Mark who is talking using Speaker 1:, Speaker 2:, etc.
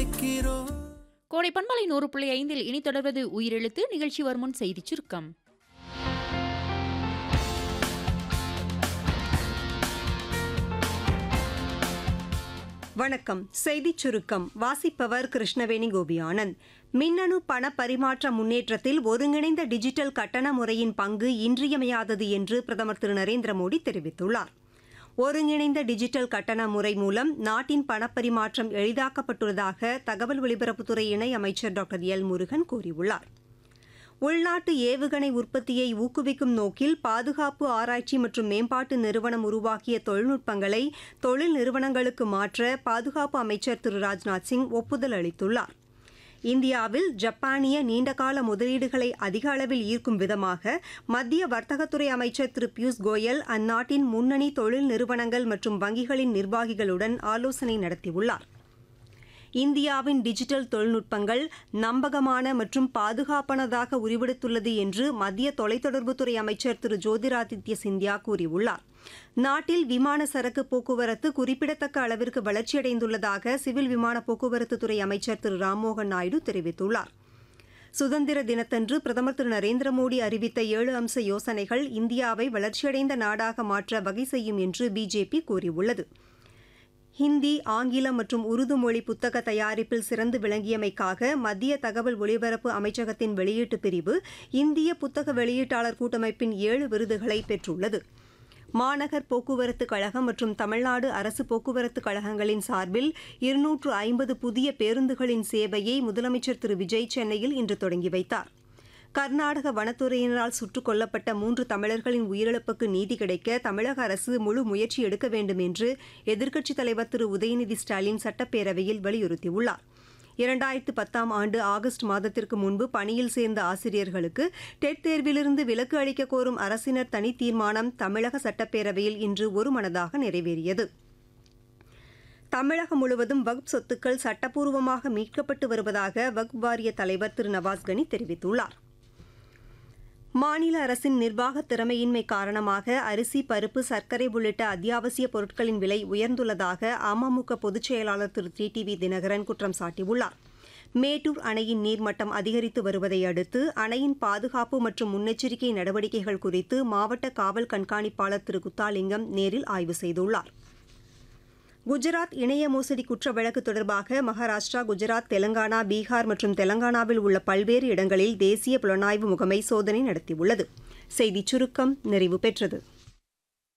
Speaker 1: வைக்கிறோம்
Speaker 2: கோடை பண்பலை நூறு புள்ளி ஐந்தில் இனி தொடர்வது உயிரெழுத்து நிகழ்ச்சி வருமுன் செய்திச் சுருக்கம்
Speaker 3: வணக்கம் செய்திச் சுருக்கம் வாசிப்பவர் கிருஷ்ணவேணி கோபியானந்த் மின்னணு பண பரிமாற்ற முன்னேற்றத்தில் ஒருங்கிணைந்த டிஜிட்டல் கட்டண முறையின் பங்கு இன்றியமையாதது என்று பிரதமர் திரு நரேந்திர மோடி தெரிவித்துள்ளார் ஒருங்கிணைந்த டிஜிட்டல் கட்டண முறை மூலம் நாட்டின் பணப்பரிமாற்றம் எளிதாக்கப்பட்டுள்ளதாக தகவல் ஒலிபரப்புத்துறை இணை அமைச்சர் டாக்டர் எல் முருகன் கூறியுள்ளார் உள்நாட்டு ஏவுகணை உற்பத்தியை ஊக்குவிக்கும் நோக்கில் பாதுகாப்பு ஆராய்ச்சி மற்றும் மேம்பாட்டு நிறுவனம் உருவாக்கிய தொழில்நுட்பங்களை தொழில் நிறுவனங்களுக்கு மாற்ற பாதுகாப்பு அமைச்சர் திரு ராஜ்நாத் சிங் ஒப்புதல் அளித்துள்ளார் இந்தியாவில் ஜப்பானிய நீண்டகால முதலீடுகளை அதிக அளவில் ஈர்க்கும் விதமாக மத்திய வர்த்தகத்துறை அமைச்சர் திரு பியூஷ் கோயல் அந்நாட்டின் முன்னணி தொழில் நிறுவனங்கள் மற்றும் வங்கிகளின் நிர்வாகிகளுடன் ஆலோசனை நடத்தியுள்ளார் இந்தியாவின் டிஜிட்டல் தொழில்நுட்பங்கள் நம்பகமான மற்றும் பாதுகாப்பானதாக உருவெடுத்துள்ளது என்று மத்திய தொலைத்தொடர்புத்துறை அமைச்சர் திரு ஜோதிராதித்ய சிந்தியா கூறியுள்ளார் நாட்டில் விமான சரக்கு போக்குவரத்து குறிப்பிடத்தக்க அளவிற்கு வளர்ச்சியடைந்துள்ளதாக சிவில் விமான போக்குவரத்து துறை அமைச்சர் திரு ராம்மோகன் நாயுடு தெரிவித்துள்ளார் சுதந்திர தினத்தன்று பிரதமர் திரு நரேந்திர மோடி அறிவித்த ஏழு அம்ச யோசனைகள் இந்தியாவை வளர்ச்சியடைந்த நாடாக மாற்ற வகை செய்யும் என்று பிஜேபி கூறியுள்ளது ஹிந்தி ஆங்கிலம் மற்றும் உருது மொழி புத்தக தயாரிப்பில் சிறந்து விளங்கியமைக்காக மத்திய தகவல் ஒலிபரப்பு அமைச்சகத்தின் வெளியீட்டு பிரிவு இந்திய புத்தக வெளியீட்டாளர் கூட்டமைப்பின் ஏழு விருதுகளை பெற்றுள்ளது மாநகர் போக்குவரத்து கழகம் மற்றும் தமிழ்நாடு அரசு போக்குவரத்து கழகங்களின் சார்பில் இருநூற்று ஐம்பது புதிய பேருந்துகளின் சேவையை முதலமைச்சர் திரு விஜய் சென்னையில் இன்று தொடங்கி வைத்தார் கர்நாடக வனத்துறையினரால் சுட்டுக் கொல்லப்பட்ட மூன்று தமிழர்களின் உயிரிழப்புக்கு நீதி கிடைக்க தமிழக அரசு முழு முயற்சி எடுக்க வேண்டும் என்று எதிர்க்கட்சித் தலைவர் திரு உதயநிதி ஸ்டாலின் சட்டப்பேரவையில் வலியுறுத்தியுள்ளார் இரண்டாயிரத்து பத்தாம் ஆண்டு ஆகஸ்ட் மாதத்திற்கு முன்பு பணியில் சேர்ந்த ஆசிரியர்களுக்கு டெட் தேர்விலிருந்து விலக்கு அளிக்க கோரும் அரசினர் தனி தீர்மானம் தமிழக சட்டப்பேரவையில் இன்று ஒருமனதாக நிறைவேறியது தமிழகம் முழுவதும் வக்ப் சொத்துக்கள் சட்டப்பூர்வமாக மீட்கப்பட்டு வருவதாக வக்ப் வாரிய தலைவர் திரு நவாஸ் கனி தெரிவித்துள்ளார் மாநில அரசின் நிர்வாக திறமையின்மை காரணமாக அரிசி பருப்பு சர்க்கரை உள்ளிட்ட அத்தியாவசிய பொருட்களின் விலை உயர்ந்துள்ளதாக அமமுக பொதுச் செயலாளர் திரு டி டிவி தினகரன் குற்றம் சாட்டியுள்ளார் மேட்டூர் அணையின் நீர்மட்டம் அதிகரித்து வருவதை அடுத்து அணையின் பாதுகாப்பு மற்றும் முன்னெச்சரிக்கை நடவடிக்கைகள் குறித்து மாவட்ட காவல் கண்காணிப்பாளர் திரு குத்தாலிங்கம் நேரில் ஆய்வு செய்துள்ளார் குஜராத் இணைய மோசடி குற்ற வழக்கு தொடர்பாக மகாராஷ்டிரா குஜராத் தெலங்கானா பீகார் மற்றும் தெலங்கானாவில் உள்ள பல்வேறு இடங்களில் தேசிய புலனாய்வு முகமை சோதனை நடத்தியுள்ளது செய்திச் சுருக்கம் நிறைவு பெற்றது